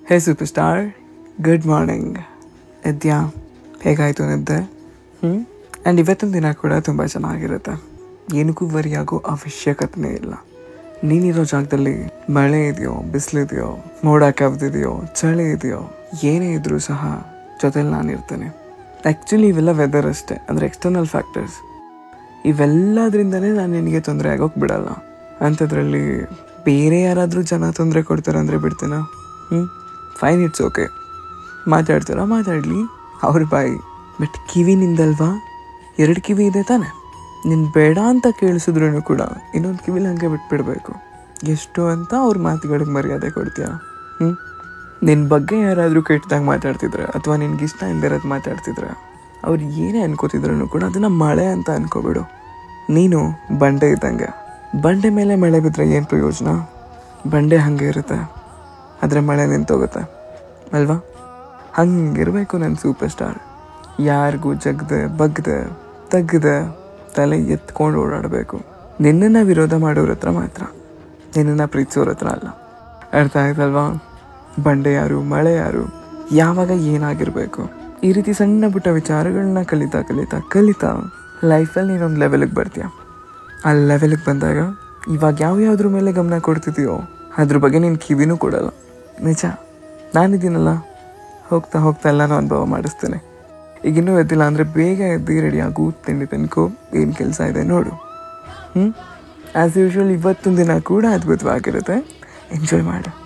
ಹೇ super star good morning ಎದ್ಯಾ ಹೇಗಾಯಿತು ನಿದ್ದೆ ಹ್ಞೂ ಆ್ಯಂಡ್ ಇವತ್ತಿನ ದಿನ ಕೂಡ ತುಂಬ ಚೆನ್ನಾಗಿರುತ್ತೆ ಏನಕ್ಕೂ ವರಿ ಆಗೋ ಅವಶ್ಯಕತೆನೇ ಇಲ್ಲ ನೀನಿರೋ ಜಾಗದಲ್ಲಿ ಮಳೆ ಇದೆಯೋ ಬಿಸಿಲಿದೆಯೋ ಮೋಡ ಕವ್ದಿದೆಯೋ ಚಳಿ ಇದೆಯೋ ಏನೇ ಇದ್ರೂ ಸಹ ಜೊತೆಲಿ ನಾನಿರ್ತೇನೆ ಆ್ಯಕ್ಚುಲಿ ಇವೆಲ್ಲ ವೆದರ್ ಅಷ್ಟೇ ಅಂದರೆ ಎಕ್ಸ್ಟರ್ನಲ್ ಫ್ಯಾಕ್ಟರ್ಸ್ ಇವೆಲ್ಲದ್ರಿಂದನೇ ನಾನು ನಿನಗೆ ತೊಂದರೆ ಆಗೋಕೆ ಬಿಡಲ್ಲ ಅಂಥದ್ರಲ್ಲಿ ಬೇರೆ ಯಾರಾದರೂ ಜನ ತೊಂದರೆ ಕೊಡ್ತಾರೆ ಅಂದರೆ ಬಿಡ್ತೀನ ಹ್ಞೂ ಫೈನ್ ಇಟ್ಸ್ ಓಕೆ ಮಾತಾಡ್ತಾರ ಮಾತಾಡಲಿ ಅವ್ರ ಬಾಯಿ ಬಟ್ ಕಿವಿನಿಂದಲ್ವಾ ಎರಡು ಕಿವಿ ಇದೆ ತಾನೆ ನಿನ್ನ ಬೇಡ ಅಂತ ಕೇಳಿಸಿದ್ರು ಕೂಡ ಇನ್ನೊಂದು ಕಿವಿಲಿ ಹಂಗೆ ಬಿಟ್ಬಿಡ್ಬೇಕು ಎಷ್ಟು ಅಂತ ಅವ್ರ ಮಾತುಗಳಿಗೆ ಮರ್ಯಾದೆ ಕೊಡ್ತೀಯ ಹ್ಞೂ ನಿನ್ನ ಬಗ್ಗೆ ಯಾರಾದರೂ ಕೆಟ್ಟದಾಗ ಮಾತಾಡ್ತಿದ್ರೆ ಅಥವಾ ನಿನ್ಗೆ ಇಷ್ಟ ಇಲ್ದಿರೋದು ಮಾತಾಡ್ತಿದ್ರೆ ಅವ್ರು ಏನೇ ಅನ್ಕೋತಿದ್ರು ಕೂಡ ಅದನ್ನು ಮಳೆ ಅಂತ ಅನ್ಕೋಬಿಡು ನೀನು ಬಂಡೆ ಇದ್ದಂಗೆ ಬಂಡೆ ಮೇಲೆ ಮಳೆ ಬಿದ್ದರೆ ಏನು ಪ್ರಯೋಜನ ಬಂಡೆ ಹಾಗೆ ಇರುತ್ತೆ ಆದರೆ ಮಳೆ ನಿಂತೋಗುತ್ತೆ ಅಲ್ವಾ ಹಂಗಿರಬೇಕು ನನ್ನ ಸೂಪರ್ ಸ್ಟಾರ್ ಯಾರಿಗೂ ಜಗ್ದೆ ಬಗ್ದೆ ತಗ್ದೆ ತಲೆ ಎತ್ಕೊಂಡು ಓಡಾಡಬೇಕು ನಿನ್ನನ್ನು ವಿರೋಧ ಮಾಡೋರ ಹತ್ರ ಮಾತ್ರ ನಿನ್ನನ್ನು ಪ್ರೀತಿಸೋರ ಹತ್ರ ಅಲ್ಲ ಅರ್ಥ ಆಯ್ತಲ್ವಾ ಬಂಡೆ ಯಾರು ಮಳೆ ಯಾರು ಯಾವಾಗ ಏನಾಗಿರಬೇಕು ಈ ರೀತಿ ಸಣ್ಣ ಪುಟ್ಟ ವಿಚಾರಗಳನ್ನ ಕಲಿತಾ ಕಲಿತಾ ಕಲಿತಾ ಲೈಫಲ್ಲಿ ನೀನೊಂದು ಲೆವೆಲಿಗೆ ಬರ್ತೀಯ ಆ ಲೆವೆಲಿಗೆ ಬಂದಾಗ ಇವಾಗ ಯಾವ ಯಾವುದ್ರ ಮೇಲೆ ಗಮನ ಕೊಡ್ತಿದೆಯೋ ಅದ್ರ ಬಗ್ಗೆ ನೀನು ಕಿವಿನೂ ಕೊಡಲ್ಲ ನಿಜ ನಾನಿದ್ದೀನಲ್ಲ ಹೋಗ್ತಾ ಹೋಗ್ತಾ ಎಲ್ಲನೂ ಅನುಭವ ಮಾಡಿಸ್ತೇನೆ ಈಗ ಇನ್ನೂ ಎದ್ದಿಲ್ಲ ಅಂದರೆ ಬೇಗ ಎದ್ದು ರೆಡಿ ಆಗು ತಿಂಡಿ ತಿನ್ಕೋ ಏನು ಕೆಲಸ ಇದೆ ನೋಡು ಹ್ಞೂ ಆ್ಯಸ್ ಯೂಶ್ವಲ್ ಇವತ್ತಿನ ದಿನ ಕೂಡ ಅದ್ಭುತವಾಗಿರುತ್ತೆ ಎಂಜಾಯ್ ಮಾಡು